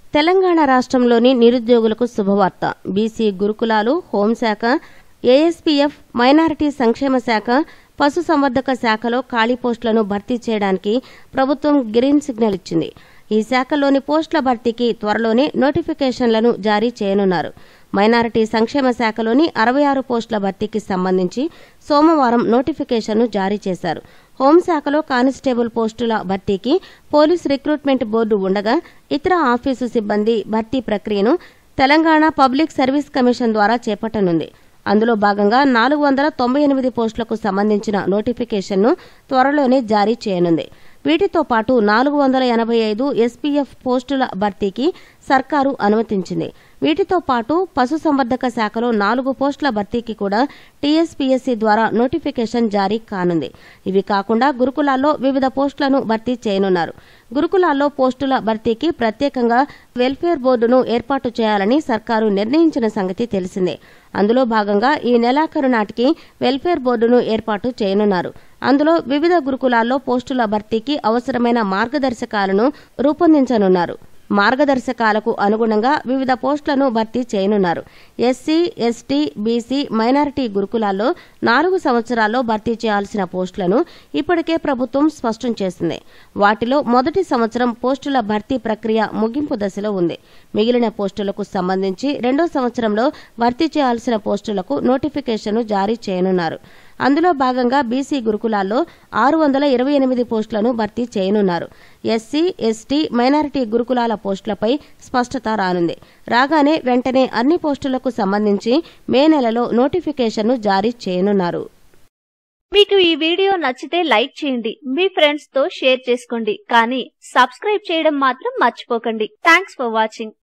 తెలంగాణ రాష్ట్రంలోని నిరుద్యోగులకు శుభవార్త బీసీ గురుకులాలు హోంశాఖ ఏఎస్పీఎఫ్ మైనారిటీ సంక్షేమ శాఖ పశుసంవర్ధక శాఖలో ఖాళీ పోస్టులను భర్తీ చేయడానికి ప్రభుత్వం గ్రీన్ సిగ్నల్ ఇచ్చింది ఈ శాఖలోని పోస్టుల భర్తీకి త్వరలోనే నోటిఫికేషన్లను జారీ చేయనున్నారు మైనారిటీ సంక్షేమ శాఖలోని అరవై ఆరు పోస్టుల భర్తీకి సంబంధించి సోమవారం నోటిఫికేషన్ను జారీ చేశారు హోంశాఖలో కానిస్టేబుల్ పోస్టుల భర్తీకి పోలీస్ రిక్రూట్మెంట్ బోర్డు ఉండగా ఇతర ఆఫీసు సిబ్బంది భర్తీ ప్రక్రియను తెలంగాణ పబ్లిక్ సర్వీస్ కమిషన్ ద్వారా చేపట్టనుంది అందులో భాగంగా నాలుగు వందల తొంభై ఎనిమిది పోస్టులకు సంబంధించిన నోటిఫికేషన్ను త్వరలోనే జారీ చేయనుంది వీటితో పాటు నాలుగు వందల ఎనభై ఐదు ఎస్పీఎఫ్ పోస్టుల భర్తీకి సర్కారు అనుమతించింది వీటితో పాటు పశుసంవర్ధక శాఖలో నాలుగు పోస్టుల భర్తీకి కూడా టీఎస్పీఎస్సీ ద్వారా నోటిఫికేషన్ జారీ కానుంది ఇవి కాకుండా గురుకులాల్లో వివిధ పోస్టులను భర్తీ చేయనున్నారు గురుకులాల్లో పోస్టుల భర్తీకి ప్రత్యేకంగా వెల్ఫేర్ బోర్డును ఏర్పాటు చేయాలని సర్కారు నిర్ణయించిన సంగతి తెలిసిందే అందులో భాగంగా ఈ నెలాఖరు నాటికి వెల్ఫేర్ బోర్డును ఏర్పాటు చేయనున్నారు అందులో వివిధ గురుకులాల్లో పోస్టుల భర్తీకి అవసరమైన మార్గదర్శకాలను రూపొందించనున్నారు మార్గదర్శకాలకు అనుగుణంగా వివిధ పోస్టులను భర్తీ చేయనున్నారు ఎస్సీ ఎస్టీ బీసీ మైనారిటీ గురుకులాల్లో నాలుగు సంవత్సరాల్లో భర్తీ చేయాల్సిన పోస్టులను ఇప్పటికే ప్రభుత్వం స్పష్టం చేసింది వాటిలో మొదటి సంవత్సరం పోస్టుల భర్తీ ప్రక్రియ ముగింపు దశలో ఉంది మిగిలిన పోస్టులకు సంబంధించి రెండో సంవత్సరంలో భర్తీ చేయాల్సిన పోస్టులకు నోటిఫికేషన్ను జారీ చేయనున్నారు అందులో భాగంగా బీసీ గురుకులాల్లో ఆరు వందల ఇరవై ఎనిమిది పోస్టులను భర్తీ చేయనున్నారు ఎస్సీ ఎస్టీ మైనారిటీ గురుకులాల పోస్టులపై స్పష్టత రానుంది రాగానే వెంటనే అన్ని పోస్టులకు సంబంధించి మే నెలలో నోటిఫికేషన్ను జారీ చేయనున్నారు మీకు ఈ వీడియో నచ్చితే లైక్ చేయండి మీ ఫ్రెండ్స్ తో షేర్ చేసుకోండి కానీ సబ్స్క్రైబ్ చేయడం మాత్రం మర్చిపోకండి థ్యాంక్స్ ఫర్ వాచింగ్